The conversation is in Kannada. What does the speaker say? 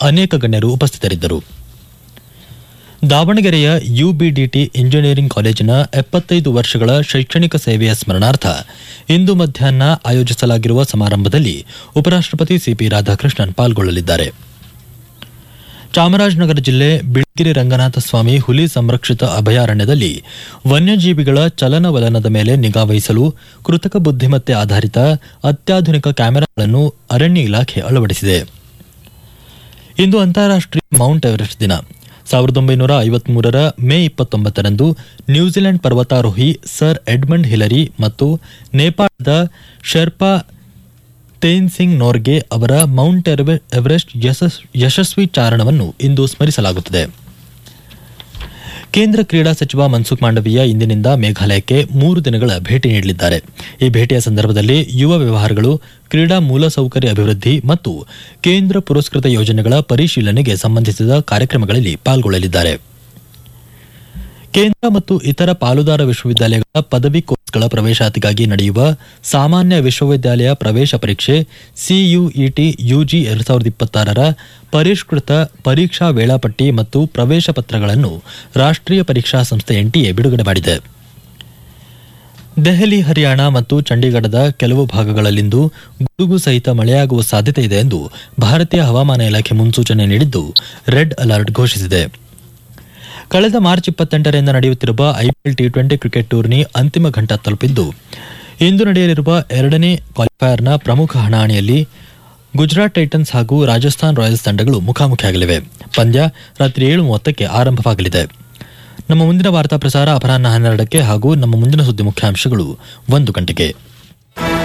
ಅನೇಕ ಗಣ್ಯರು ಉಪಸ್ಥಿತರಿದ್ದರು ದಾವಣಗೆರೆಯ ಯುಬಿಡಿಟಿ ಇಂಜಿನಿಯರಿಂಗ್ ಕಾಲೇಜಿನ ಎಪ್ಪತ್ತೈದು ವರ್ಷಗಳ ಶೈಕ್ಷಣಿಕ ಸೇವೆಯ ಸ್ಮರಣಾರ್ಥ ಇಂದು ಮಧ್ಯಾಹ್ನ ಆಯೋಜಿಸಲಾಗಿರುವ ಸಮಾರಂಭದಲ್ಲಿ ಉಪರಾಷ್ಟಪತಿ ಸಿಪಿ ರಾಧಾಕೃಷ್ಣನ್ ಪಾಲ್ಗೊಳ್ಳಲಿದ್ದಾರೆ ಚಾಮರಾಜನಗರ ಜಿಲ್ಲೆ ಬಿಳಿಗಿರಿ ರಂಗನಾಥ ಸ್ವಾಮಿ ಹುಲಿ ಸಂರಕ್ಷಿತ ಅಭಯಾರಣ್ಯದಲ್ಲಿ ವನ್ಯಜೀವಿಗಳ ಚಲನವಲನದ ಮೇಲೆ ನಿಗಾ ವಹಿಸಲು ಕೃತಕ ಬುದ್ಧಿಮತ್ತೆ ಆಧಾರಿತ ಅತ್ಯಾಧುನಿಕ ಕ್ಯಾಮೆರಾಗಳನ್ನು ಅರಣ್ಯ ಇಲಾಖೆ ಅಳವಡಿಸಿದೆ ಇಂದು ಅಂತಾರಾಷ್ಟೀಯ ಮೌಂಟ್ ಎವರೆಸ್ಟ್ ದಿನ ಸಾವಿರದ ಒಂಬೈನೂರ ಐವತ್ಮೂರರ ಮೇ ಇಪ್ಪತ್ತೊಂಬತ್ತರಂದು ನ್ಯೂಜಿಲೆಂಡ್ ಪರ್ವತಾರೋಹಿ ಸರ್ ಎಡ್ಮಂಡ್ ಹಿಲರಿ ಮತ್ತು ನೇಪಾಳದ ಶೆರ್ಪಾ ತೇನ್ ಸಿಂಗ್ ನೋರ್ಗೆ ಅವರ ಮೌಂಟ್ ಎರ್ವೆ- ಎವರೆಸ್ಟ್ ಯಶಸ್- ಯಶಸ್ವಿ ಚಾರಣವನ್ನು ಇಂದು ಸ್ಮರಿಸಲಾಗುತ್ತದೆ ಕೇಂದ್ರ ಕ್ರೀಡಾ ಸಚಿವ ಮನ್ಸುಖ್ ಮಾಂಡವೀಯ ಇಂದಿನಿಂದ ಮೇಘಾಲಯಕ್ಕೆ ಮೂರು ದಿನಗಳ ಭೇಟಿ ನೀಡಲಿದ್ದಾರೆ ಈ ಭೇಟಿಯ ಸಂದರ್ಭದಲ್ಲಿ ಯುವ ವ್ಯವಹಾರಗಳು ಕ್ರೀಡಾ ಮೂಲಸೌಕರ್ಯ ಅಭಿವೃದ್ಧಿ ಮತ್ತು ಕೇಂದ್ರ ಪುರಸ್ಕೃತ ಯೋಜನೆಗಳ ಪರಿಶೀಲನೆಗೆ ಸಂಬಂಧಿಸಿದ ಕಾರ್ಯಕ್ರಮಗಳಲ್ಲಿ ಪಾಲ್ಗೊಳ್ಳಲಿದ್ದಾರೆ ಕೇಂದ್ರ ಮತ್ತು ಇತರ ಪಾಲುದಾರ ವಿಶ್ವವಿದ್ಯಾಲಯಗಳ ಪದವಿ ಕೋರ್ಸ್ಗಳ ಪ್ರವೇಶಾತಿಗಾಗಿ ನಡೆಯುವ ಸಾಮಾನ್ಯ ವಿಶ್ವವಿದ್ಯಾಲಯ ಪ್ರವೇಶ ಪರೀಕ್ಷೆ ಸಿಯುಇಟಿ ಯುಜಿ ಎರಡ್ ಸಾವಿರದ ಇಪ್ಪತ್ತಾರರ ಪರಿಷ್ಕೃತ ಪರೀಕ್ಷಾ ವೇಳಾಪಟ್ಟಿ ಮತ್ತು ಪ್ರವೇಶ ಪತ್ರಗಳನ್ನು ರಾಷ್ಟ್ರೀಯ ಪರೀಕ್ಷಾ ಸಂಸ್ಥೆ ಎನ್ಟಿಎ ಬಿಡುಗಡೆ ಮಾಡಿದೆ ದೆಹಲಿ ಹರಿಯಾಣ ಮತ್ತು ಚಂಡೀಗಢದ ಕೆಲವು ಭಾಗಗಳಲ್ಲಿಂದು ಗುಡುಗು ಸಹಿತ ಮಳೆಯಾಗುವ ಸಾಧ್ಯತೆ ಇದೆ ಎಂದು ಭಾರತೀಯ ಹವಾಮಾನ ಇಲಾಖೆ ಮುನ್ಸೂಚನೆ ನೀಡಿದ್ದು ರೆಡ್ ಅಲರ್ಟ್ ಘೋಷಿಸಿದೆ ಕಳೆದ ಮಾರ್ಚ್ ಇಪ್ಪತ್ತೆಂಟರಿಂದ ನಡೆಯುತ್ತಿರುವ IPL T twenty cricket tourney ಅಂತಿಮ ಘಟ್ಟ ತಲುಪಿದ್ದು ಇಂದು ನಡೆಯಲಿರುವ ಎರಡನೇ ಕ್ವಾಲಿಫೈಯರ್ನ ಪ್ರಮುಖ ಹಣಾಹಣಿಯಲ್ಲಿ ಗುಜರಾತ್ ಟೈಟನ್ಸ್ ಹಾಗೂ ರಾಜಸ್ಥಾನ್ ರಾಯಲ್ಸ್ ತಂಡಗಳು ಮುಖಾಮುಖಿಯಾಗಲಿವೆ ಪಂದ್ಯ ರಾತ್ರಿ ಏಳು ಮೂವತ್ತಕ್ಕೆ ಆರಂಭವಾಗಲಿದೆ ನಮ್ಮ ಮುಂದಿನ ವಾರ್ತಾ ಪ್ರಸಾರ ಅಪರಾಹ್ನ ಹನ್ನೆರಡಕ್ಕೆ ಹಾಗೂ ನಮ್ಮ ಮುಂದಿನ ಸುದ್ದಿ ಮುಖ್ಯಾಂಶಗಳು ಒಂದು ಗಂಟೆಗೆ